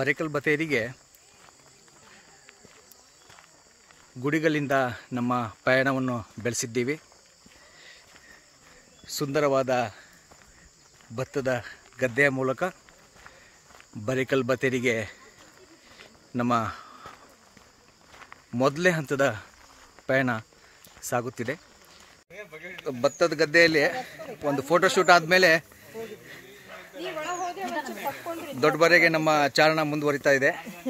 ಬರೇಕಲ್ ಬತೇರಿಗೆ ಗುಡಿಗಳಿಂದ ನಮ್ಮ ಪಯಣವನ್ನು ಬೆಳೆಸಿದ್ದೀವಿ ಸುಂದರವಾದ ಭತ್ತದ ಗದ್ದೆಯ ಮೂಲಕ ಬರೇಕಲ್ ಬತೇರಿಗೆ ನಮ್ಮ ಮೊದಲೇ ಹಂತದ ಪಯಣ ಸಾಗುತ್ತಿದೆ ಭತ್ತದ ಗದ್ದೆಯಲ್ಲಿ ಒಂದು ಫೋಟೋ ಶೂಟ್ ಆದಮೇಲೆ ದೊಡ್ಡಬರೆಗೆ ನಮ್ಮ ಚಾರಣ ಮುಂದುವರಿತಾ ಇದೆ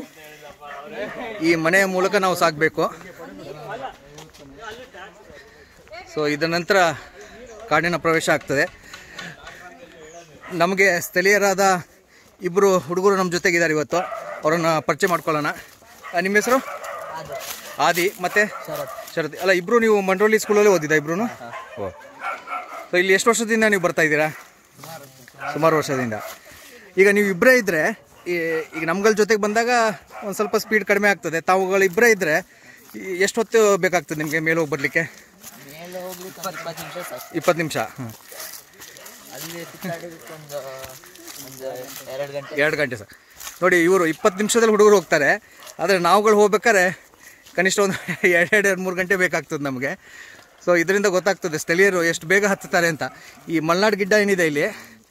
ಈ ಮನೆಯ ಮೂಲಕ ನಾವು ಸಾಗಬೇಕು ಸೊ ಇದರ ನಂತರ ಕಾಡಿನ ಪ್ರವೇಶ ಆಗ್ತದೆ ನಮಗೆ ಸ್ಥಳೀಯರಾದ ಇಬ್ಬರು ಹುಡುಗರು ನಮ್ಮ ಜೊತೆಗಿದ್ದಾರೆ ಇವತ್ತು ಅವರನ್ನು ಪರಿಚಯ ಮಾಡ್ಕೊಳ್ಳೋಣ ಆ, ನಿಮ್ಮ ಹೆಸರು ಆದಿ ಮತ್ತೆ ಶರತ್ ಅಲ್ಲ ಇಬ್ರು ನೀವು ಮಂಡ್ರೋಲಿ ಸ್ಕೂಲಲ್ಲಿ ಓದಿದ್ದ ಇಬ್ರು ಓ ಸೊ ಇಲ್ಲಿ ಎಷ್ಟು ವರ್ಷದಿಂದ ನೀವು ಬರ್ತಾ ಇದ್ದೀರಾ ಸುಮಾರು ವರ್ಷದಿಂದ ಈಗ ನೀವು ಇಬ್ಬರೇ ಇದ್ದರೆ ಈಗ ನಮ್ಗಳ ಜೊತೆಗೆ ಬಂದಾಗ ಒಂದು ಸ್ವಲ್ಪ ಸ್ಪೀಡ್ ಕಡಿಮೆ ಆಗ್ತದೆ ತಾವುಗಳು ಇಬ್ಬರೇ ಇದ್ದರೆ ಎಷ್ಟು ಹೊತ್ತು ಬೇಕಾಗ್ತದೆ ನಿಮಗೆ ಮೇಲೆ ಹೋಗಿ ಬರಲಿಕ್ಕೆ ಮೇಲೆ ಹೋಗ್ಲಿಕ್ಕೆ ಇಪ್ಪತ್ತು ಇಪ್ಪತ್ತು ನಿಮಿಷ ಸಾಕು ಇಪ್ಪತ್ತು ನಿಮಿಷ ಅಲ್ಲಿ ತಿರ್ಗಾಡೋದಕ್ಕೆ ಒಂದು ಒಂದು ಎರಡು ಗಂಟೆ ಎರಡು ಗಂಟೆ ಸರ್ ನೋಡಿ ಇವರು ಇಪ್ಪತ್ತು ನಿಮಿಷದಲ್ಲಿ ಹುಡುಗರು ಹೋಗ್ತಾರೆ ಆದರೆ ನಾವುಗಳು ಹೋಗ್ಬೇಕಾದ್ರೆ ಕನಿಷ್ಠ ಒಂದು ಎರಡು ಎರಡು ಮೂರು ಗಂಟೆ ಬೇಕಾಗ್ತದೆ ನಮಗೆ ಸೊ ಇದರಿಂದ ಗೊತ್ತಾಗ್ತದೆ ಸ್ಥಳೀಯರು ಎಷ್ಟು ಬೇಗ ಹತ್ತುತ್ತಾರೆ ಅಂತ ಈ ಮಲ್ನಾಡು ಗಿಡ್ಡ ಏನಿದೆ ಇಲ್ಲಿ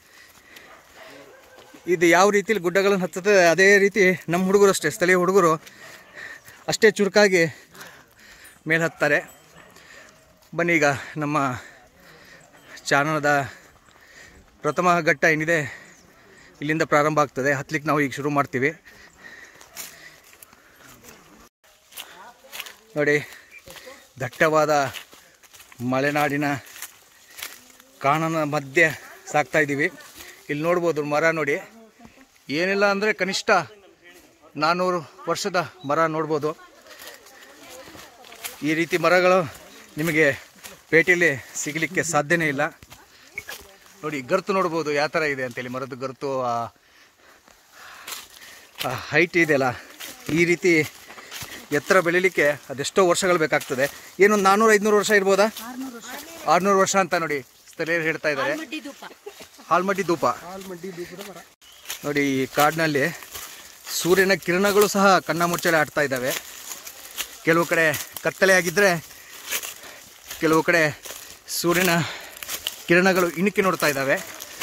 ಇದು ಯಾವ ರೀತಿಲಿ ಗುಡ್ಡಗಳನ್ನು ಹತ್ತುತ್ತದೆ ಅದೇ ರೀತಿ ನಮ್ಮ ಹುಡುಗರು ಅಷ್ಟೇ ಸ್ಥಳೀಯ ಹುಡುಗರು ಅಷ್ಟೇ ಚುರುಕಾಗಿ ಮೇಲೆ ಹತ್ತಾರೆ ಬನ್ನಿ ಈಗ ನಮ್ಮ ಚಾರಣದ ಪ್ರಥಮ ಘಟ್ಟ ಏನಿದೆ ಇಲ್ಲಿಂದ ಪ್ರಾರಂಭ ಆಗ್ತದೆ ಹತ್ಲಿಕ್ಕೆ ನಾವು ಈಗ ಶುರು ಮಾಡ್ತೀವಿ ನೋಡಿ ದಟ್ಟವಾದ ಮಲೆನಾಡಿನ ಕಾನನ ಮಧ್ಯೆ ಸಾಕ್ತಾ ಇದ್ದೀವಿ ಇಲ್ಲಿ ನೋಡ್ಬೋದು ಮರ ನೋಡಿ ಏನಿಲ್ಲ ಅಂದರೆ ಕನಿಷ್ಠ ನಾನ್ನೂರು ವರ್ಷದ ಮರ ನೋಡ್ಬೋದು ಈ ರೀತಿ ಮರಗಳು ನಿಮಗೆ ಪೇಟೆಯಲ್ಲಿ ಸಿಗಲಿಕ್ಕೆ ಸಾಧ್ಯನೇ ಇಲ್ಲ ನೋಡಿ ಗರ್ತು ನೋಡ್ಬೋದು ಯಾವ ಥರ ಇದೆ ಅಂತೇಳಿ ಮರದ ಗರ್ತು ಹೈಟ್ ಇದೆಯಲ್ಲ ಈ ರೀತಿ ಎತ್ತರ ಬೆಳಿಲಿಕ್ಕೆ ಅದೆಷ್ಟೋ ವರ್ಷಗಳು ಬೇಕಾಗ್ತದೆ ಏನೊಂದು ನಾನ್ನೂರು ಐದುನೂರು ವರ್ಷ ಇರ್ಬೋದಾ ಆರುನೂರು ವರ್ಷ ಅಂತ ನೋಡಿ ಸ್ಥಳೀಯರು ಹೇಳ್ತಾ ಇದ್ದಾರೆ ಹಾಲ್ಮಡ್ಡಿ ಧೂಪ ನೋಡಿ ಈ ಕಾಡಿನಲ್ಲಿ ಸೂರ್ಯನ ಕಿರಣಗಳು ಸಹ ಕಣ್ಣ ಮುಚ್ಚಲೆ ಆಡ್ತಾ ಇದ್ದಾವೆ ಕೆಲವು ಕಡೆ ಕತ್ತಲೆ ಆಗಿದ್ದರೆ ಕೆಲವು ಕಡೆ ಸೂರ್ಯನ ಕಿರಣಗಳು ಇಣುಕಿ ನೋಡ್ತಾ ಇದ್ದಾವೆ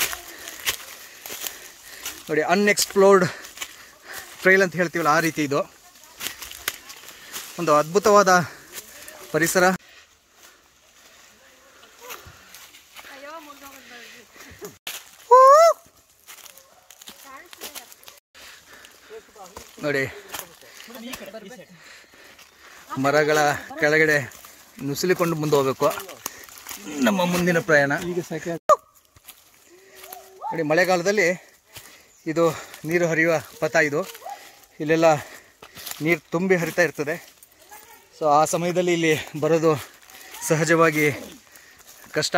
ನೋಡಿ ಅನ್ಎಕ್ಸ್ಪ್ಲೋರ್ಡ್ ಟ್ರೈಲ್ ಅಂತ ಹೇಳ್ತೀವಲ್ಲ ಆ ರೀತಿ ಇದು ಒಂದು ಅದ್ಭುತವಾದ ಪರಿಸರ ನೋಡಿ ಮರಗಳ ಕೆಳಗಡೆ ನುಸುಳಿಕೊಂಡು ಮುಂದೆ ಹೋಗ್ಬೇಕು ನಮ್ಮ ಮುಂದಿನ ಪ್ರಯಾಣ ನೋಡಿ ಮಳೆಗಾಲದಲ್ಲಿ ಇದು ನೀರು ಹರಿಯುವ ಪಥ ಇದು ಇಲ್ಲೆಲ್ಲ ನೀರು ತುಂಬಿ ಹರಿತಾ ಇರ್ತದೆ ಸೊ ಆ ಸಮಯದಲ್ಲಿ ಇಲ್ಲಿ ಬರೋದು ಸಹಜವಾಗಿ ಕಷ್ಟ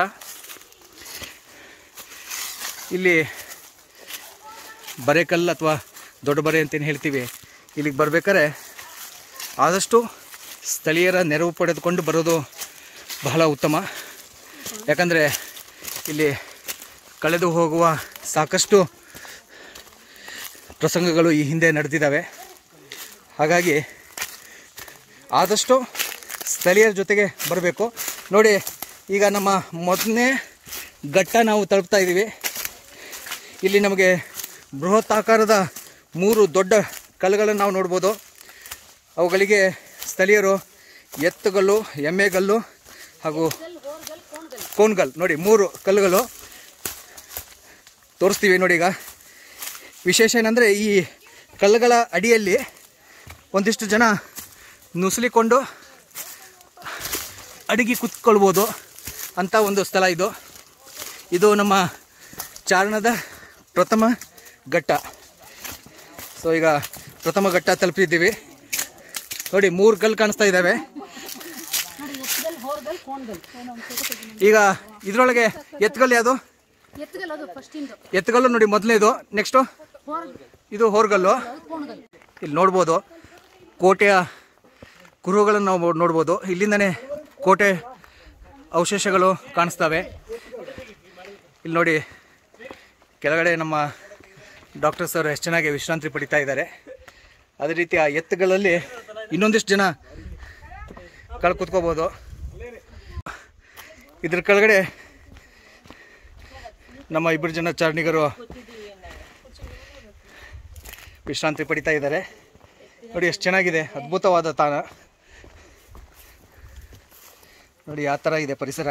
ಇಲ್ಲಿ ಬರೇಕಲ್ಲು ಅಥವಾ ದೊಡ್ಡ ಬರೆ ಅಂತೇನು ಹೇಳ್ತೀವಿ ಇಲ್ಲಿಗೆ ಬರ್ಬೇಕಾದ್ರೆ ಆದಷ್ಟು ಸ್ಥಳೀಯರ ನೆರವು ಪಡೆದುಕೊಂಡು ಬರೋದು ಬಹಳ ಉತ್ತಮ ಯಾಕಂದರೆ ಇಲ್ಲಿ ಕಳೆದು ಹೋಗುವ ಸಾಕಷ್ಟು ಪ್ರಸಂಗಗಳು ಈ ಹಿಂದೆ ನಡೆದಿದ್ದಾವೆ ಹಾಗಾಗಿ ಆದಷ್ಟು ಸ್ಥಳೀಯರ ಜೊತೆಗೆ ಬರಬೇಕು ನೋಡಿ ಈಗ ನಮ್ಮ ಮೊದಲನೇ ಘಟ್ಟ ನಾವು ತಲುಪ್ತಾ ಇದ್ದೀವಿ ಇಲ್ಲಿ ನಮಗೆ ಬೃಹತ್ ಆಕಾರದ ಮೂರು ದೊಡ್ಡ ಕಲ್ಲುಗಳನ್ನು ನಾವು ನೋಡ್ಬೋದು ಅವುಗಳಿಗೆ ಸ್ಥಳೀಯರು ಎತ್ತುಗಲ್ಲು ಎಮ್ಮೆಗಲ್ಲು ಹಾಗೂ ಕೋನ್ಗಲ್ ನೋಡಿ ಮೂರು ಕಲ್ಲುಗಳು ತೋರಿಸ್ತೀವಿ ನೋಡಿ ಈಗ ವಿಶೇಷ ಏನಂದರೆ ಈ ಕಲ್ಲುಗಳ ಅಡಿಯಲ್ಲಿ ಒಂದಿಷ್ಟು ಜನ ನುಸುಳಿಕೊಂಡು ಅಡಿಗೆ ಕುತ್ಕೊಳ್ಬೋದು ಅಂತ ಒಂದು ಸ್ಥಳ ಇದು ಇದು ನಮ್ಮ ಚಾರಣದ ಪ್ರಥಮ ಘಟ್ಟ ಸೊ ಈಗ ಪ್ರಥಮ ಘಟ್ಟ ತಲುಪಿದ್ದೀವಿ ನೋಡಿ ಮೂರು ಕಲ್ಲು ಕಾಣಿಸ್ತಾ ಇದ್ದಾವೆ ಈಗ ಇದರೊಳಗೆ ಎತ್ತುಗಲ್ಲು ಯಾವುದು ಎತ್ತಗಲ್ಲ ಅದು ಫಸ್ಟ್ ಇಂದು ಎತ್ತುಗಲ್ಲು ನೋಡಿ ಮೊದಲನೇದು ನೆಕ್ಸ್ಟು ಇದು ಹೋರ್ಗಲ್ಲು ಇಲ್ಲಿ ನೋಡ್ಬೋದು ಕೋಟೆಯ ಕುರುಹುಗಳನ್ನು ನಾವು ನೋಡ್ಬೋದು ಇಲ್ಲಿಂದನೇ ಕೋಟೆ ಅವಶೇಷಗಳು ಕಾಣಿಸ್ತವೆ ಇಲ್ಲಿ ನೋಡಿ ಕೆಳಗಡೆ ನಮ್ಮ ಡಾಕ್ಟರ್ ಸರ್ ಎಷ್ಟು ಚೆನ್ನಾಗಿ ವಿಶ್ರಾಂತಿ ಪಡಿತಾ ಇದ್ದಾರೆ ಅದೇ ರೀತಿ ಆ ಎತ್ತುಗಳಲ್ಲಿ ಇನ್ನೊಂದಿಷ್ಟು ಜನ ಕಳ್ ಕುತ್ಕೋಬೋದು ಇದ್ರ ಕೆಳಗಡೆ ನಮ್ಮ ಇಬ್ಬರು ಜನ ಚಾರಣಿಗರು ವಿಶ್ರಾಂತಿ ಪಡಿತಾ ಇದ್ದಾರೆ ನೋಡಿ ಎಷ್ಟು ಚೆನ್ನಾಗಿದೆ ಅದ್ಭುತವಾದ ತಾಣ ನೋಡಿ ಯಾವ ಥರ ಇದೆ ಪರಿಸರ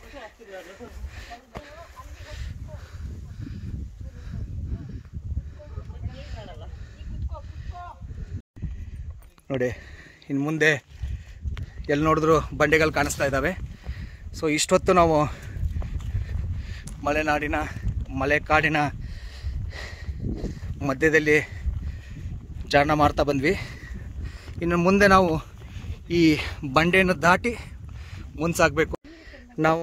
ನೋಡಿ ಇನ್ನು ಮುಂದೆ ಎಲ್ಲಿ ನೋಡಿದ್ರು ಬಂಡೆಗಳು ಕಾಣಿಸ್ತಾ ಇದ್ದಾವೆ ಸೊ ಇಷ್ಟೊತ್ತು ನಾವು ಮಲೆನಾಡಿನ ಮಲೆಕಾಡಿನ ಮಧ್ಯದಲ್ಲಿ ಚಾರಣ ಮಾಡ್ತಾ ಬಂದ್ವಿ ಇನ್ನು ಮುಂದೆ ನಾವು ಈ ಬಂಡೆಯನ್ನು ದಾಟಿ ಮುಂದೆ ನಾವು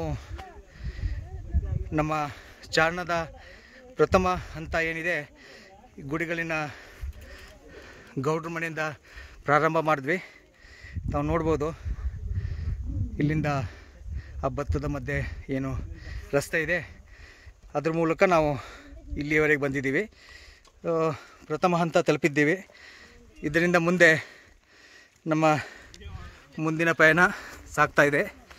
ನಮ್ಮ ಚಾರಣದ ಪ್ರಥಮ ಹಂತ ಏನಿದೆ ಈ ಗುಡಿಗಳಿನ ಗೌಡ್ರ ಮನೆಯಿಂದ ಪ್ರಾರಂಭ ಮಾಡಿದ್ವಿ ತಾವು ನೋಡ್ಬೋದು ಇಲ್ಲಿಂದ ಆ ಭತ್ತದ ಮಧ್ಯೆ ಏನು ರಸ್ತೆ ಇದೆ ಅದ್ರ ಮೂಲಕ ನಾವು ಇಲ್ಲಿಯವರೆಗೆ ಬಂದಿದ್ದೀವಿ ಆ, ಪ್ರಥಮ ಹಂತ ತಲುಪಿದ್ದೀವಿ ಇದರಿಂದ ಮುಂದೆ ನಮ್ಮ ಮುಂದಿನ ಪಯಣ ಸಾಗ್ತಾ ಇದೆ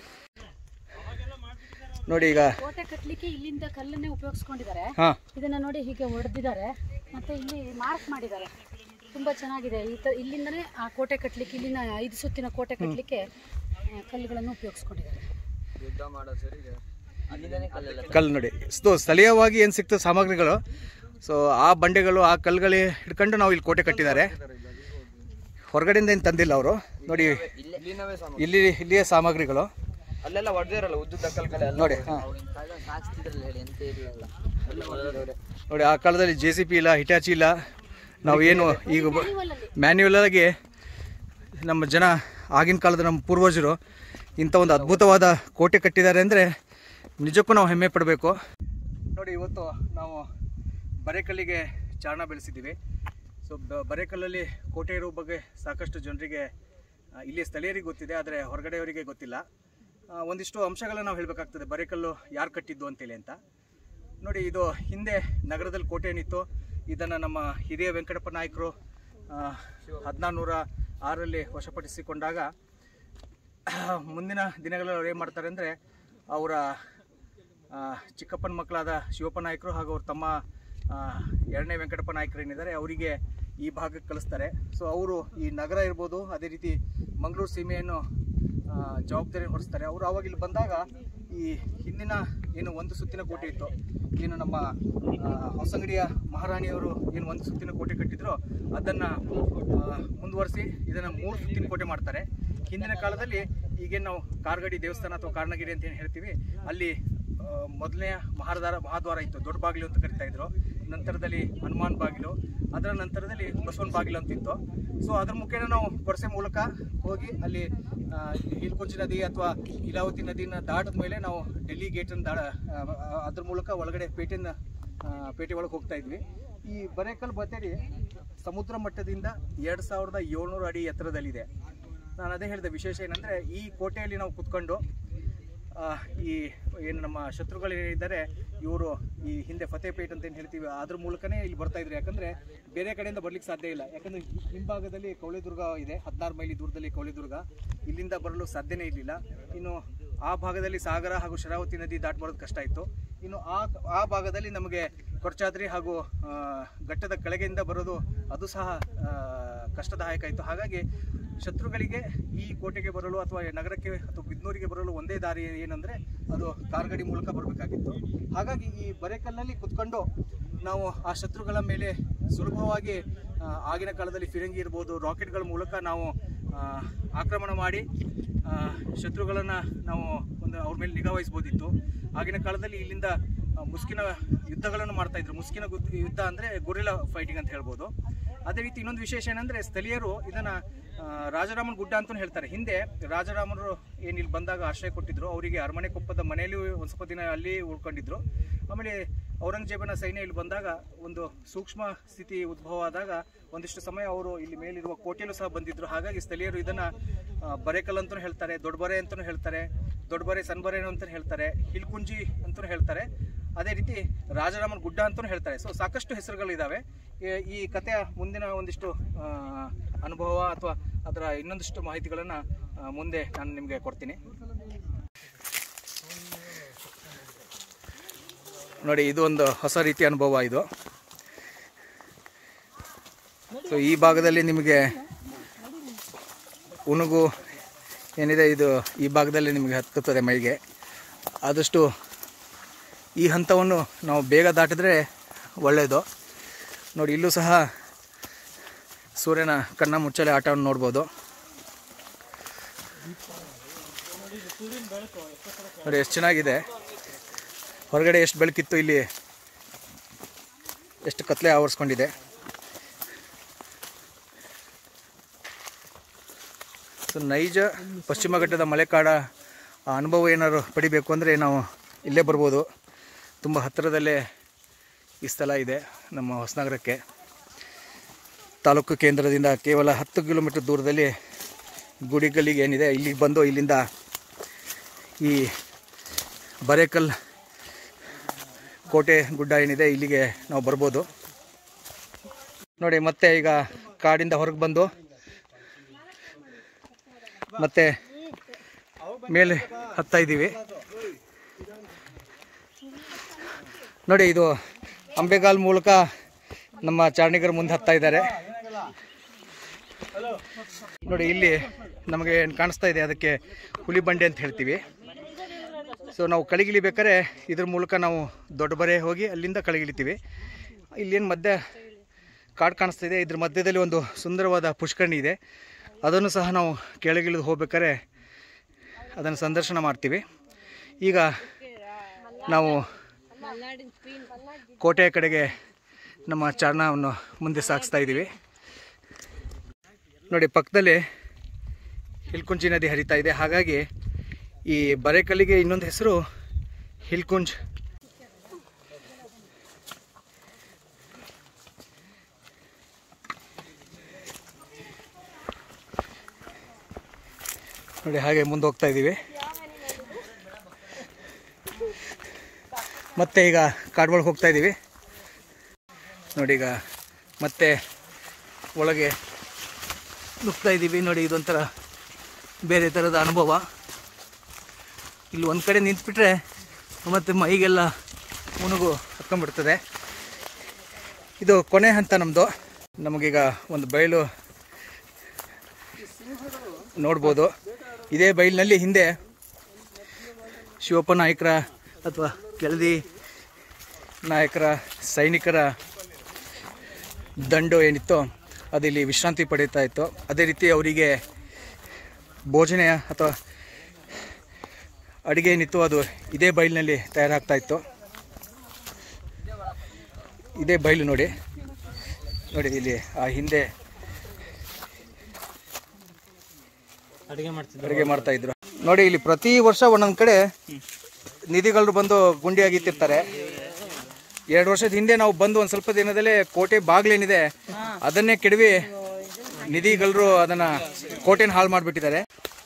ನೋಡಿ ಈಗ ಕೋಟೆ ಕಟ್ಟಲಿಕ್ಕೆ ಇಲ್ಲಿಂದ ಕಲ್ಲನ್ನೇ ಉಪಯೋಗಿಸ್ಕೊಂಡಿದ್ದಾರೆ ಹಾಂ ಇದನ್ನ ನೋಡಿ ಹೀಗೆ ಹೊಡೆದಿದ್ದಾರೆ ಮತ್ತೆ ಇಲ್ಲಿ ಮಾರ್ಕ್ ಮಾಡಿದ್ದಾರೆ ತುಂಬಾ ಚೆನ್ನಾಗಿದೆ ಈ ತ ಇಲ್ಲಿಂದನೇ ಆ ಕೋಟೆ ಕಟ್ಟಲಿಕ್ಕೆ ಇಲ್ಲಿನ ಐದು ಸುತ್ತಿನ ಕೋಟೆ ಕಟ್ಟಲಿಕ್ಕೆ ಆ, ಕಲ್ಲುಗಳನ್ನು ಉಪಯೋಗಿಸ್ಕೊಂಡಿದ್ದಾರೆ ಯುದ್ಧ ಮಾಡೋ ಸರಿ ಅಲ್ಲಿಂದನೇ ಕಲ್ಲೆಲ್ಲ ಕಲ್ಲು ನೋಡಿ ಸೊ ಸ್ಥಳೀಯವಾಗಿ ಏನು ಸಿಕ್ತು ಸಾಮಗ್ರಿಗಳು ಸೊ ಆ ಬಂಡೆಗಳು ಆ ಕಲ್ಲುಗಳು ಹಿಡ್ಕೊಂಡು ನಾವು ಇಲ್ಲಿ ಕೋಟೆ ಕಟ್ಟಿದ್ದಾರೆ ಹೊರಗಡೆಯಿಂದ ಏನು ತಂದಿಲ್ಲ ಅವರು ನೋಡಿ ಇಲ್ಲಿನವೇ ಸಾಮ ಇಲ್ಲಿ ಇಲ್ಲಿಯ ಸಾಮಗ್ರಿಗಳು ಅಲ್ಲೆಲ್ಲ ಹೊಡೆದಿರಲ್ಲ ಉದ್ದುದ ಕಲ್ಕಡೆ ನೋಡಿ ಹಾಂ ಸಾಗಿಸ್ತಿದ್ರಲ್ಲ ಹೇಳಿ ಎಂತ ಇರಲಿಲ್ಲ ನೋಡಿ ಆ ಕಾಲದಲ್ಲಿ ಜೆ ಸಿ ಪಿ ಇಲ್ಲ ಹಿಟಾಚಿ ಇಲ್ಲ ನಾವು ಏನು ಈಗ ಮ್ಯಾನ್ಯುವಲ್ ಆಗಿ ನಮ್ಮ ಜನ ಆಗಿನ ಕಾಲದ ನಮ್ಮ ಪೂರ್ವಜರು ಇಂಥ ಒಂದು ಅದ್ಭುತವಾದ ಕೋಟೆ ಕಟ್ಟಿದ್ದಾರೆ ಅಂದರೆ ನಿಜಕ್ಕೂ ನಾವು ಹೆಮ್ಮೆ ಪಡಬೇಕು ನೋಡಿ ಇವತ್ತು ನಾವು ಬರೇಕಲ್ಲಿಗೆ ಚಾರಣ ಬೆಳೆಸಿದ್ದೀವಿ ಸೊ ಬರೇಕಲ್ಲಲ್ಲಿ ಕೋಟೆ ಇರೋ ಬಗ್ಗೆ ಸಾಕಷ್ಟು ಜನರಿಗೆ ಆ, ಇಲ್ಲಿ ಸ್ಥಳೀಯರಿಗೆ ಗೊತ್ತಿದೆ ಆದರೆ ಹೊರಗಡೆಯವರಿಗೆ ಗೊತ್ತಿಲ್ಲ ಆ, ಒಂದಿಷ್ಟು ಅಂಶಗಳನ್ನ ನಾವು ಹೇಳಬೇಕಾಗ್ತದೆ ಬರೇಕಲ್ಲು ಯಾರು ಕಟ್ಟಿದ್ದು ಅಂತೇಳಿ ಅಂತ ನೋಡಿ ಇದು ಹಿಂದೆ ನಗರದಲ್ಲಿ ಕೋಟೆ ಏನಿತ್ತು ಇದನ್ನು ನಮ್ಮ ಹಿರಿಯ ವೆಂಕಟಪ್ಪ ನಾಯಕರು ಹದಿನಾರುನೂರ ಆರರಲ್ಲಿ ವಶಪಡಿಸಿಕೊಂಡಾಗ ಮುಂದಿನ ದಿನಗಳಲ್ಲಿ ಅವ್ರು ಏನು ಮಾಡ್ತಾರೆ ಅಂದರೆ ಅವರ ಆ, ಚಿಕ್ಕಪ್ಪನ ಮಕ್ಕಳಾದ ಶಿವಪ್ಪ ನಾಯಕರು ಹಾಗೂ ಅವ್ರ ತಮ್ಮ ಆ, ಎರಡನೇ ವೆಂಕಟಪ್ಪ ನಾಯಕರು ಏನಿದ್ದಾರೆ ಅವರಿಗೆ ಈ ಭಾಗಕ್ಕೆ ಕಳಿಸ್ತಾರೆ ಸೊ ಅವರು ಈ ನಗರ ಇರ್ಬೋದು ಅದೇ ರೀತಿ ಮಂಗಳೂರು ಸೀಮೆಯನ್ನು ಆ, ಜವಾಬ್ದಾರಿ ಹೊರಿಸ್ತಾರೆ ಅವರು ಆವಾಗ ಇಲ್ಲಿ ಬಂದಾಗ ಈ ಹಿಂದಿನ ಏನು ಒಂದು ಸುತ್ತಿನ ಕೋಟೆ ಇತ್ತು ಏನು ನಮ್ಮ ಆ, ಹೊಸಂಗಡಿಯ ಮಹಾರಾಣಿಯವರು ಏನು ಒಂದು ಸುತ್ತಿನ ಕೋಟೆ ಕಟ್ಟಿದ್ರು ಅದನ್ನು ಮುಂದುವರಿಸಿ ಇದನ್ನು ಮೂರು ಸುತ್ತಿನ ಕೋಟೆ ಮಾಡ್ತಾರೆ ಹಿಂದಿನ ಕಾಲದಲ್ಲಿ ಈಗೇನು ನಾವು ಕಾರ್ಗಡಿ ದೇವಸ್ಥಾನ ಅಥವಾ ಕಾರ್ಣಗಿರಿ ಅಂತ ಏನು ಹೇಳ್ತೀವಿ ಅಲ್ಲಿ ಆ, ಮೊದಲನೇ ಮಹಾದ್ವಾರ ಮಹಾದ್ವಾರ ಇತ್ತು ದೊಡ್ಡ ಬಾಗಿಲು ಅಂತ ಕರಿತಾ ಇದ್ರು ನಂತರದಲ್ಲಿ ಹನುಮಾನ್ ಬಾಗಿಲು ಅದರ ನಂತರದಲ್ಲಿ ಬಸವನ ಬಾಗಿಲು ಅಂತ ಇತ್ತು ಸೊ ಅದ್ರ ಮುಖೇನ ನಾವು ಕೊರಸೆ ಮೂಲಕ ಹೋಗಿ ಅಲ್ಲಿ ಆ, ಹಿಲ್ಕುಂಚಿ ನದಿ ಅಥವಾ ಇಲಾವತಿ ನದಿನ ದಾಟಿದ ಮೇಲೆ ನಾವು ಡೆಲ್ಲಿ ಗೇಟನ್ನು ದಾಡ ಆ, ಆ, ಅದ್ರ ಮೂಲಕ ಒಳಗಡೆ ಪೇಟೆನ ಆ, ಪೇಟೆ ಒಳಗೆ ಹೋಗ್ತಾ ಇದ್ವಿ ಈ ಬರೇಕಲ್ ಬತ್ತೇರಿ ಸಮುದ್ರ ಮಟ್ಟದಿಂದ ಎರಡು ಸಾವಿರದ ಏಳ್ನೂರು ಅಡಿ ಎತ್ತರದಲ್ಲಿದೆ ನಾನು ಅದೇ ಹೇಳಿದೆ ವಿಶೇಷ ಏನಂದರೆ ಈ ಕೋಟೆಯಲ್ಲಿ ನಾವು ಕುತ್ಕೊಂಡು ಆ, ಈ ಏನು ನಮ್ಮ ಶತ್ರುಗಳು ಏನಿದ್ದಾರೆ ಇವರು ಈ ಹಿಂದೆ ಫತೇಪೇಟ್ ಅಂತ ಏನು ಹೇಳ್ತೀವಿ ಅದ್ರ ಮೂಲಕನೇ ಇಲ್ಲಿ ಬರ್ತಾ ಇದ್ರು ಯಾಕಂದ್ರೆ ಬೇರೆ ಕಡೆಯಿಂದ ಬರ್ಲಿಕ್ಕೆ ಸಾಧ್ಯ ಇಲ್ಲ ಯಾಕಂದ್ರೆ ಹಿ- ಹಿಂಭಾಗದಲ್ಲಿ ಕೌಳಿದುರ್ಗ ಇದೆ ಹದಿನಾರು ಮೈಲಿ ದೂರದಲ್ಲಿ ಕೌಳಿದುರ್ಗ ಇಲ್ಲಿಂದ ಬರಲು ಸಾಧ್ಯನೇ ಇರಲಿಲ್ಲ ಇನ್ನು ಆ ಭಾಗದಲ್ಲಿ ಸಾಗರ ಹಾಗೂ ಶರಾವತಿ ನದಿ ದಾಟ್ ಬರೋದು ಕಷ್ಟ ಇತ್ತು ಇನ್ನು ಆ ಆ ಭಾಗದಲ್ಲಿ ನಮಗೆ ಕೊರ್ಚಾದ್ರಿ ಹಾಗೂ ಆ, ಘಟ್ಟದ ಕೆಳಗೆಯಿಂದ ಬರೋದು ಅದು ಸಹ ಆ, ಕಷ್ಟದಾಯಕ ಇತ್ತು ಹಾಗಾಗಿ ಶತ್ರುಗಳಿಗೆ ಈ ಕೋಟೆಗೆ ಬರಲು ಅಥವಾ ಈ ನಗರಕ್ಕೆ ಅಥವಾ ಬಿದ್ನೂರಿಗೆ ಬರಲು ಒಂದೇ ದಾರಿ ಏನಂದ್ರೆ ಅದು ಕಾರ್ಗಡಿ ಮೂಲಕ ಬರಬೇಕಾಗಿತ್ತು ಹಾಗಾಗಿ ಈ ಬರೇಕಲ್ನಲ್ಲಿ ಕುತ್ಕೊಂಡು ನಾವು ಆ ಶತ್ರುಗಳ ಮೇಲೆ ಸುಲಭವಾಗಿ ಆ, ಆಗಿನ ಕಾಲದಲ್ಲಿ ಫಿರಂಗಿ ಇರ್ಬೋದು ರಾಕೆಟ್ಗಳ ಮೂಲಕ ನಾವು ಆ, ಆಕ್ರಮಣ ಮಾಡಿ ಆ, ಶತ್ರುಗಳನ್ನು ನಾವು ಒಂದು ಅವ್ರ ಮೇಲೆ ನಿಗಾ ವಹಿಸ್ಬೋದಿತ್ತು ಆಗಿನ ಕಾಲದಲ್ಲಿ ಇಲ್ಲಿಂದ ಆ, ಮುಸ್ಕಿನ ಯುದ್ಧಗಳನ್ನು ಮಾಡ್ತಾ ಇದ್ರು ಮುಸ್ಕಿನ ಗುದ್- ಯುದ್ಧ ಅಂದರೆ ಗೊರಿಲ್ಲ ಫೈಟಿಂಗ್ ಅಂತ ಹೇಳ್ಬೋದು ಅದೇ ರೀತಿ ಇನ್ನೊಂದು ವಿಶೇಷ ಏನಂದ್ರೆ ಸ್ಥಳೀಯರು ಇದನ್ನ ಆ, ರಾಜರಾಮನ ಗುಡ್ಡ ಅಂತಲೂ ಹೇಳ್ತಾರೆ ಹಿಂದೆ ರಾಜರಾಮರು ಏನು ಇಲ್ಲಿ ಬಂದಾಗ ಆಶ್ರಯ ಕೊಟ್ಟಿದ್ರು ಅವರಿಗೆ ಅರಮನೆ ಕೊಪ್ಪದ ಮನೆಯಲ್ಲಿ ಒಂದು ಸ್ವಲ್ಪ ದಿನ ಅಲ್ಲಿ ಉಳ್ಕೊಂಡಿದ್ರು ಆಮೇಲೆ ಔರಂಗಜೇಬನ ಸೈನ್ಯ ಇಲ್ಲಿ ಬಂದಾಗ ಒಂದು ಸೂಕ್ಷ್ಮ ಸ್ಥಿತಿ ಉದ್ಭವ ಆದಾಗ ಒಂದಿಷ್ಟು ಸಮಯ ಅವರು ಇಲ್ಲಿ ಮೇಲಿರುವ ಕೋಟೆಯಲ್ಲೂ ಸಹ ಬಂದಿದ್ರು ಹಾಗಾಗಿ ಸ್ಥಳೀಯರು ಇದನ್ನ ಆ, ಬರೇಕಲ್ ಅಂತಲೂ ಹೇಳ್ತಾರೆ ದೊಡ್ಡಬರೆ ಅಂತಲೂ ಹೇಳ್ತಾರೆ ದೊಡ್ಡಬರೆ ಸಣ್ಬರೆ ಅಂತ ಹೇಳ್ತಾರೆ ಹಿಲ್ಕುಂಜಿ ಅಂತಲೂ ಹೇಳ್ತಾರೆ ಅದೇ ರೀತಿ ರಾಜರಾಮನ ಗುಡ್ಡ ಅಂತಲೂ ಹೇಳ್ತಾರೆ ಸೊ ಸಾಕಷ್ಟು ಹೆಸರುಗಳಿದ್ದಾವೆ ಈ- ಈ ಕಥೆಯ ಮುಂದಿನ ಒಂದಿಷ್ಟು ಆ, ಅನುಭವ ಅಥವಾ ಅದರ ಇನ್ನೊಂದಿಷ್ಟು ಮಾಹಿತಿಗಳನ್ನು ಮುಂದೆ ನಾನು ನಿಮಗೆ ಕೊಡ್ತೀನಿ ನೋಡಿ ಇದು ಒಂದು ಹೊಸ ರೀತಿಯ ಅನುಭವ ಇದು ಸೊ ಈ ಭಾಗದಲ್ಲಿ ನಿಮಗೆ ಉಣುಗು ಏನಿದೆ ಇದು ಈ ಭಾಗದಲ್ಲಿ ನಿಮಗೆ ಹತ್ತುತ್ತದೆ ಮೈಗೆ ಆದಷ್ಟು ಈ ಹಂತವನ್ನು ನಾವು ಬೇಗ ದಾಟಿದ್ರೆ ಒಳ್ಳೆಯದು ನೋಡಿ ಇಲ್ಲೂ ಸಹ ಸೂರ್ಯನ ಕಣ್ಣ ಮುಚ್ಚಲೆ ಆಟವನ್ನು ನೋಡ್ಬೋದು ನೋಡಿ ಎಷ್ಟು ಚೆನ್ನಾಗಿದೆ ಹೊರಗಡೆ ಎಷ್ಟು ಬೆಳಕಿತ್ತು ಇಲ್ಲಿ ಎಷ್ಟು ಕತ್ಲೆ ಆವರಿಸ್ಕೊಂಡಿದೆ ಸೊ ನೈಜ ಪಶ್ಚಿಮ ಘಟ್ಟದ ಮಳೆಕಾಡ ಆ ಅನುಭವ ಏನಾದ್ರು ಪಡಿಬೇಕು ಅಂದರೆ ನಾವು ಇಲ್ಲೇ ಬರ್ಬೋದು ತುಂಬ ಹತ್ತಿರದಲ್ಲೇ ಈ ಸ್ಥಳ ಇದೆ ನಮ್ಮ ಹೊಸನಗರಕ್ಕೆ ತಾಲೂಕು ಕೇಂದ್ರದಿಂದ ಕೇವಲ ಹತ್ತು ಕಿಲೋಮೀಟರ್ ದೂರದಲ್ಲಿ ಗುಡಿಗಲ್ಲಿಗೆ ಏನಿದೆ ಇಲ್ಲಿಗೆ ಬಂದು ಇಲ್ಲಿಂದ ಈ ಬರೇಕಲ್ ಕೋಟೆ ಗುಡ್ಡ ಏನಿದೆ ಇಲ್ಲಿಗೆ ನಾವು ಬರ್ಬೋದು ನೋಡಿ ಮತ್ತೆ ಈಗ ಕಾಡಿಂದ ಹೊರಗೆ ಬಂದು ಮತ್ತೆ ಮೇಲೆ ಹತ್ತಾ ಇದ್ದೀವಿ ನೋಡಿ ಇದು ಅಂಬೆಗಾಲ್ ಮೂಲಕ ನಮ್ಮ ಚಾರಣಿಗರು ಮುಂದೆ ಹತ್ತಾ ಇದ್ದಾರೆ ನೋಡಿ ಇಲ್ಲಿ ನಮಗೆ ಏನ್ ಕಾಣಿಸ್ತಾ ಇದೆ ಅದಕ್ಕೆ ಹುಲಿ ಬಂಡೆ ಅಂತ ಹೇಳ್ತೀವಿ ಸೊ ನಾವು ಕಳಿಗಿಳಿಬೇಕಾದ್ರೆ ಇದ್ರ ಮೂಲಕ ನಾವು ದೊಡ್ಡಬರೆ ಹೋಗಿ ಅಲ್ಲಿಂದ ಕಳಿಗಿಳಿತೀವಿ ಇಲ್ಲೇನು ಮಧ್ಯ ಕಾಡು ಕಾಣಿಸ್ತಾ ಇದೆ ಇದ್ರ ಮಧ್ಯದಲ್ಲಿ ಒಂದು ಸುಂದರವಾದ ಪುಷ್ಕರಣಿ ಇದೆ ಅದನ್ನು ಸಹ ನಾವು ಕೆಳಗಿಳಿದು ಹೋಗ್ಬೇಕಾದ್ರೆ ಅದನ್ನು ಸಂದರ್ಶನ ಮಾಡ್ತೀವಿ ಈಗ ನಾವು ಕೋಟೆಯ ಕಡೆಗೆ ನಮ್ಮ ಚಾರಣವನ್ನು ಮುಂದೆ ಸಾಗಿಸ್ತಾ ಇದ್ದೀವಿ ನೋಡಿ ಪಕ್ಕದಲ್ಲಿ ಹಿಲ್ಕುಂಜಿ ನದಿ ಹರಿತಾ ಇದೆ ಹಾಗಾಗಿ ಈ ಬರೇಕಲ್ಲಿಗೆ ಇನ್ನೊಂದು ಹೆಸರು ಹಿಲ್ಕುಂಜ್ ನೋಡಿ ಹಾಗೆ ಮುಂದೆ ಹೋಗ್ತಾ ಇದ್ದೀವಿ ಮತ್ತೆ ಈಗ ಕಾಡ್ವೊಳಗೆ ಹೋಗ್ತಾ ಇದ್ದೀವಿ ನೋಡಿ ಈಗ ಮತ್ತೆ ಒಳಗೆ ನುಗ್ತಾ ಇದ್ದೀವಿ ನೋಡಿ ಇದೊಂಥರ ಬೇರೆ ಥರದ ಅನುಭವ ಇಲ್ಲಿ ಒಂದು ಕಡೆ ನಿಂತ್ಬಿಟ್ರೆ ಮತ್ತೆ ಮೈಗೆಲ್ಲ ಮುನುಗು ಹತ್ಕೊಂಡ್ಬಿಡ್ತದೆ ಇದು ಕೊನೆ ಹಂತ ನಮ್ಮದು ನಮಗೀಗ ಒಂದು ಬಯಲು ನೋಡ್ಬೋದು ಇದೇ ಬಯಲಿನಲ್ಲಿ ಹಿಂದೆ ಶಿವಪ್ಪ ನಾಯಕರ ಅಥವಾ ಕೆಳದಿ ನಾಯಕರ ಸೈನಿಕರ ದಂಡು ಏನಿತ್ತೋ ಅದು ಇಲ್ಲಿ ವಿಶ್ರಾಂತಿ ಪಡೀತಾ ಇತ್ತು ಅದೇ ರೀತಿ ಅವರಿಗೆ ಭೋಜನ ಅಥವಾ ಅಡುಗೆ ಏನಿತ್ತು ಅದು ಇದೇ ಬಯಲಿನಲ್ಲಿ ತಯಾರಾಗ್ತಾ ಇತ್ತು ಇದೇ ಬಯಲು ನೋಡಿ ನೋಡಿ ಇಲ್ಲಿ ಆ ಹಿಂದೆ ಅಡುಗೆ ಮಾಡ್ತಾ ಇದ್ರು ನೋಡಿ ಇಲ್ಲಿ ಪ್ರತಿ ವರ್ಷ ಒಂದೊಂದು ಕಡೆ ನಿಧಿಗಳು ಬಂದು ಗುಂಡಿ ಅಗಿತಿರ್ತಾರೆ ಎರಡು ವರ್ಷದ ಹಿಂದೆ ನಾವು ಬಂದು ಒಂದು ಸ್ವಲ್ಪ ದಿನದಲ್ಲೇ ಕೋಟೆ ಬಾಗ್ಲೇನಿದೆ ಅದನ್ನೇ ಕೆಡವಿ ನಿಧಿಗಳ್ರು ಅದನ್ನ ಕೋಟೆನ ಹಾಳು ಮಾಡಿಬಿಟ್ಟಿದ್ದಾರೆ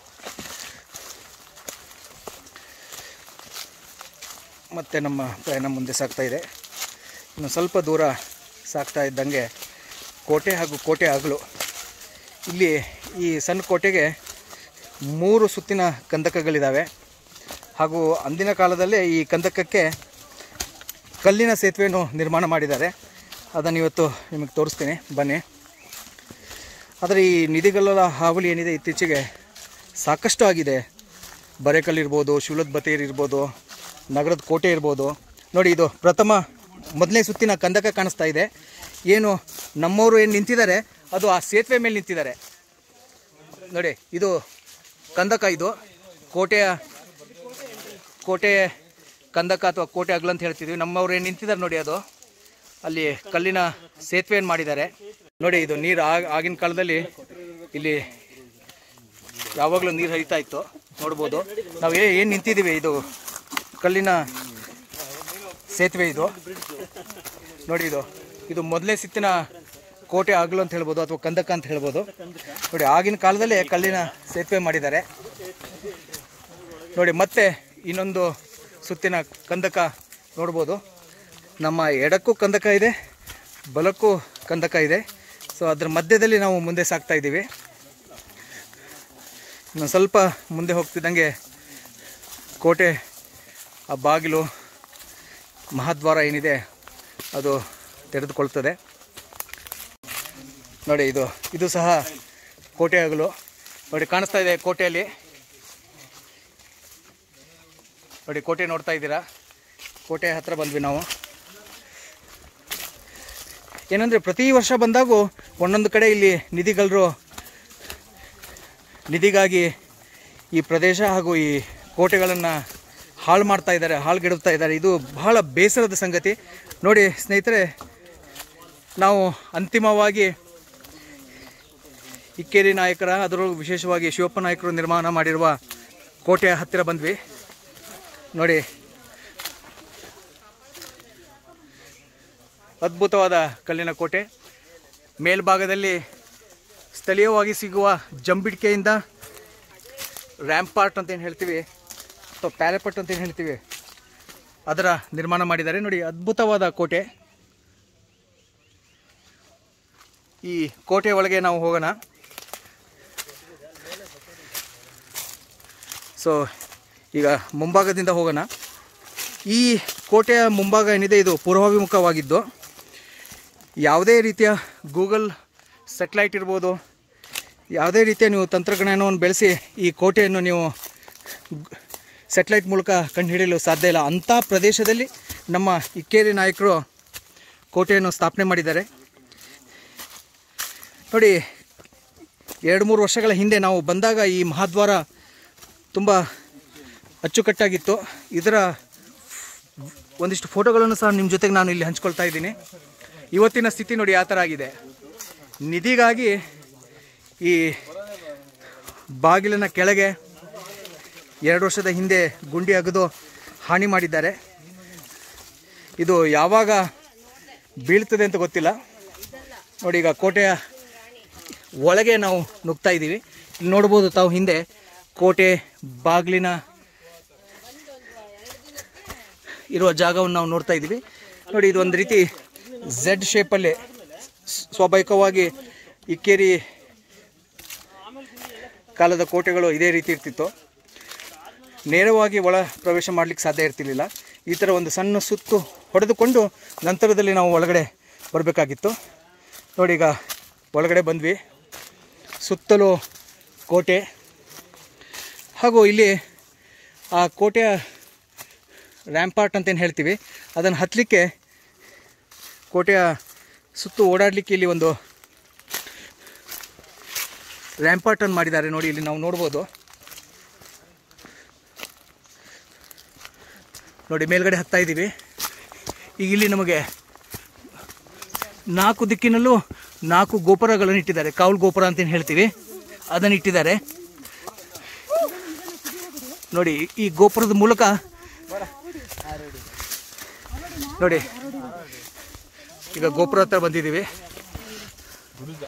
ಮತ್ತೆ ನಮ್ಮ ಪ್ರಯಾಣ ಮುಂದೆ ಸಾಗ್ತಾ ಇದೆ ಇನ್ನು ಸ್ವಲ್ಪ ದೂರ ಸಾಗ್ತಾ ಇದ್ದಂಗೆ ಕೋಟೆ ಹಾಗೂ ಕೋಟೆ ಹಗಲು ಇಲ್ಲಿ ಈ ಸಣ್ಣ ಕೋಟೆಗೆ ಮೂರು ಸುತ್ತಿನ ಕಂದಕಗಳಿದ್ದಾವೆ ಹಾಗೂ ಅಂದಿನ ಕಾಲದಲ್ಲೇ ಈ ಕಂದಕಕ್ಕೆ ಕಲ್ಲಿನ ಸೇತುವೆಯನ್ನು ನಿರ್ಮಾಣ ಮಾಡಿದ್ದಾರೆ ಅದನ್ನು ಇವತ್ತು ನಿಮಗೆ ತೋರಿಸ್ತೀನಿ ಬನ್ನಿ ಆದರೆ ಈ ನಿಧಿಗಲ್ಲದ ಹಾವಳಿ ಏನಿದೆ ಇತ್ತೀಚೆಗೆ ಸಾಕಷ್ಟು ಆಗಿದೆ ಬರೇಕಲ್ಲಿರ್ಬೋದು ಶಿವಲತ್ ಬತೇರ್ ಇರ್ಬೋದು ನಗರದ ಕೋಟೆ ಇರ್ಬೋದು ನೋಡಿ ಇದು ಪ್ರಥಮ ಮೊದಲನೇ ಸುತ್ತಿನ ಕಂದಕ ಕಾಣಿಸ್ತಾ ಇದೆ ಏನು ನಮ್ಮವರು ಏನು ನಿಂತಿದ್ದಾರೆ ಅದು ಆ ಸೇತುವೆ ಮೇಲೆ ನಿಂತಿದ್ದಾರೆ ನೋಡಿ ಇದು ಕಂದಕ ಇದು ಕೋಟೆಯ ಕೋಟೆ ಕಂದಕ ಅಥವಾ ಕೋಟೆ ಅಗ್ಲ ಅಂತ ಹೇಳ್ತಿದ್ವಿ ನಮ್ಮವ್ರು ಏನು ನಿಂತಿದ್ದಾರೆ ನೋಡಿ ಅದು ಅಲ್ಲಿ ಕಲ್ಲಿನ ಸೇತುವೆಯನ್ನು ಮಾಡಿದ್ದಾರೆ ನೋಡಿ ಇದು ನೀರು ಆಗ ಆಗಿನ ಕಾಲದಲ್ಲಿ ಇಲ್ಲಿ ಯಾವಾಗಲೂ ನೀರು ಹರಿತಾ ಇತ್ತು ನೋಡ್ಬೋದು ನಾವು ಏನು ನಿಂತಿದ್ದೀವಿ ಇದು ಕಲ್ಲಿನ ಸೇತುವೆ ಇದು ನೋಡಿ ಇದು ಇದು ಮೊದಲನೇ ಸಿತ್ತಿನ ಕೋಟೆ ಆಗಲು ಅಂತ ಹೇಳ್ಬೋದು ಅಥವಾ ಕಂದಕ ಅಂತ ಹೇಳ್ಬೋದು ನೋಡಿ ಆಗಿನ ಕಾಲದಲ್ಲೇ ಕಲ್ಲಿನ ಸೇತುವೆ ಮಾಡಿದ್ದಾರೆ ನೋಡಿ ಮತ್ತೆ ಇನ್ನೊಂದು ಸುತ್ತಿನ ಕಂದಕ ನೋಡ್ಬೋದು ನಮ್ಮ ಎಡಕ್ಕೂ ಕಂದಕ ಇದೆ ಬಲಕ್ಕೂ ಕಂದಕ ಇದೆ ಸೊ ಅದ್ರ ಮಧ್ಯದಲ್ಲಿ ನಾವು ಮುಂದೆ ಸಾಗ್ತಾ ಇದ್ದೀವಿ ಇನ್ನು ಸ್ವಲ್ಪ ಮುಂದೆ ಹೋಗ್ತಿದ್ದಂಗೆ ಕೋಟೆ ಆ ಬಾಗಿಲು ಮಹಾದ್ವಾರ ಏನಿದೆ ಅದು ತೆರೆದುಕೊಳ್ತದೆ ನೋಡಿ ಇದು ಇದು ಸಹ ಕೋಟೆ ಹಗಲು ನೋಡಿ ಕಾಣಿಸ್ತಾ ಇದೆ ಕೋಟೆಯಲ್ಲಿ ನೋಡಿ ಕೋಟೆ ನೋಡ್ತಾ ಇದ್ದೀರಾ ಕೋಟೆ ಹತ್ರ ಬಂದ್ವಿ ನಾವು ಏನಂದರೆ ಪ್ರತಿ ವರ್ಷ ಬಂದಾಗೂ ಒಂದೊಂದು ಕಡೆ ಇಲ್ಲಿ ನಿಧಿಗಲರು ನಿಧಿಗಾಗಿ ಈ ಪ್ರದೇಶ ಹಾಗೂ ಈ ಕೋಟೆಗಳನ್ನು ಹಾಳು ಮಾಡ್ತಾ ಇದ್ದಾರೆ ಹಾಳುಗೆಡುತ್ತಾ ಇದ್ದಾರೆ ಇದು ಬಹಳ ಬೇಸರದ ಸಂಗತಿ ನೋಡಿ ಸ್ನೇಹಿತರೆ ನಾವು ಅಂತಿಮವಾಗಿ ಇಕ್ಕೇರಿ ನಾಯಕರ ಅದರಲ್ಲೂ ವಿಶೇಷವಾಗಿ ಶಿವಪ್ಪ ನಾಯಕರು ನಿರ್ಮಾಣ ಮಾಡಿರುವ ಕೋಟೆಯ ಹತ್ತಿರ ಬಂದ್ವಿ ನೋಡಿ ಅದ್ಭುತವಾದ ಕಲ್ಲಿನ ಕೋಟೆ ಮೇಲ್ಭಾಗದಲ್ಲಿ ಸ್ಥಳೀಯವಾಗಿ ಸಿಗುವ ಜಂಬಿಡಿಕೆಯಿಂದ ರ್ಯಾಂಪಾರ್ಟ್ ಅಂತ ಏನು ಹೇಳ್ತೀವಿ ಅಥವಾ ಪ್ಯಾಲೆಪಟ್ ಅಂತ ಏನು ಹೇಳ್ತೀವಿ ಅದರ ನಿರ್ಮಾಣ ಮಾಡಿದ್ದಾರೆ ನೋಡಿ ಅದ್ಭುತವಾದ ಕೋಟೆ ಈ ಕೋಟೆ ಒಳಗೆ ನಾವು ಹೋಗೋಣ ಸೊ ಈಗ ಮುಂಭಾಗದಿಂದ ಹೋಗೋಣ ಈ ಕೋಟೆಯ ಮುಂಭಾಗ ಏನಿದೆ ಇದು ಪೂರ್ವಾಭಿಮುಖವಾಗಿದ್ದು ಯಾವುದೇ ರೀತಿಯ ಗೂಗಲ್ ಸೆಟ್ಲೈಟ್ ಇರ್ಬೋದು ಯಾವುದೇ ರೀತಿಯ ನೀವು ತಂತ್ರಜ್ಞಾನವನ್ನು ಬೆಳೆಸಿ ಈ ಕೋಟೆಯನ್ನು ನೀವು ಸೆಟ್ಲೈಟ್ ಮೂಲಕ ಕಂಡುಹಿಡಿಯಲು ಸಾಧ್ಯ ಇಲ್ಲ ಅಂಥ ಪ್ರದೇಶದಲ್ಲಿ ನಮ್ಮ ಇಕ್ಕೇರಿ ನಾಯಕರು ಕೋಟೆಯನ್ನು ಸ್ಥಾಪನೆ ಮಾಡಿದ್ದಾರೆ ನೋಡಿ ಎರಡು ಮೂರು ವರ್ಷಗಳ ಹಿಂದೆ ನಾವು ಬಂದಾಗ ಈ ಮಹಾದ್ವಾರ ತುಂಬ ಅಚ್ಚುಕಟ್ಟಾಗಿತ್ತು ಇದರ ಒಂದಿಷ್ಟು ಫೋಟೋಗಳನ್ನು ಸಹ ನಿಮ್ಮ ಜೊತೆಗೆ ನಾನು ಇಲ್ಲಿ ಹಂಚ್ಕೊಳ್ತಾ ಇದ್ದೀನಿ ಇವತ್ತಿನ ಸ್ಥಿತಿ ನೋಡಿ ಯಾವ ಥರ ಆಗಿದೆ ನಿಧಿಗಾಗಿ ಈ ಬಾಗಿಲಿನ ಕೆಳಗೆ ಎರಡು ವರ್ಷದ ಹಿಂದೆ ಗುಂಡಿ ಅಗೆದು ಹಾನಿ ಮಾಡಿದ್ದಾರೆ ಇದು ಯಾವಾಗ ಬೀಳ್ತದೆ ಅಂತ ಗೊತ್ತಿಲ್ಲ ನೋಡಿ ಈಗ ಕೋಟೆಯ ಒಳಗೆ ನಾವು ನುಗ್ತಾ ಇದ್ದೀವಿ ಇಲ್ಲಿ ನೋಡ್ಬೋದು ತಾವು ಹಿಂದೆ ಕೋಟೆ ಬಾಗಿಲಿನ ಇರುವ ಜಾಗವನ್ನು ನಾವು ನೋಡ್ತಾ ಇದ್ದೀವಿ ನೋಡಿ ಇದು ಒಂದು ರೀತಿ ಝೆಡ್ ಶೇಪಲ್ಲೇ ಸ್ವಾಭಾವಿಕವಾಗಿ ಇಕ್ಕೇರಿ ಕಾಲದ ಕೋಟೆಗಳು ಇದೇ ರೀತಿ ಇರ್ತಿತ್ತು ನೇರವಾಗಿ ಒಳ ಪ್ರವೇಶ ಮಾಡಲಿಕ್ಕೆ ಸಾಧ್ಯ ಇರ್ತಿರ್ಲಿಲ್ಲ ಈ ಥರ ಒಂದು ಸಣ್ಣ ಸುತ್ತು ಹೊಡೆದುಕೊಂಡು ನಂತರದಲ್ಲಿ ನಾವು ಒಳಗಡೆ ಬರಬೇಕಾಗಿತ್ತು ನೋಡಿ ಈಗ ಒಳಗಡೆ ಬಂದ್ವಿ ಸುತ್ತಲೂ ಕೋಟೆ ಹಾಗೂ ಇಲ್ಲಿ ಆ ಕೋಟೆಯ ರ್ಯಾಂಪಾರ್ಟ್ ಅಂತೇನು ಹೇಳ್ತೀವಿ ಅದನ್ನು ಹತ್ತಲಿಕ್ಕೆ ಕೋಟೆಯ ಸುತ್ತು ಓಡಾಡಲಿಕ್ಕೆ ಇಲ್ಲಿ ಒಂದು ರ್ಯಾಂಪಾರ್ಟನ್ನು ಮಾಡಿದ್ದಾರೆ ನೋಡಿ ಇಲ್ಲಿ ನಾವು ನೋಡ್ಬೋದು ನೋಡಿ ಮೇಲ್ಗಡೆ ಹತ್ತಾ ಇದ್ದೀವಿ ಈಗ ಇಲ್ಲಿ ನಮಗೆ ನಾಲ್ಕು ದಿಕ್ಕಿನಲ್ಲೂ ನಾಲ್ಕು ಗೋಪುರಗಳನ್ನು ಇಟ್ಟಿದ್ದಾರೆ ಕಾವಲು ಗೋಪುರ ಅಂತೇನು ಹೇಳ್ತೀವಿ ಅದನ್ನು ಇಟ್ಟಿದ್ದಾರೆ ನೋಡಿ ಈ ಗೋಪುರದ ಮೂಲಕ ನೋಡಿ ಈಗ ಗೋಪುರ ಹತ್ರ ಬಂದಿದ್ದೀವಿ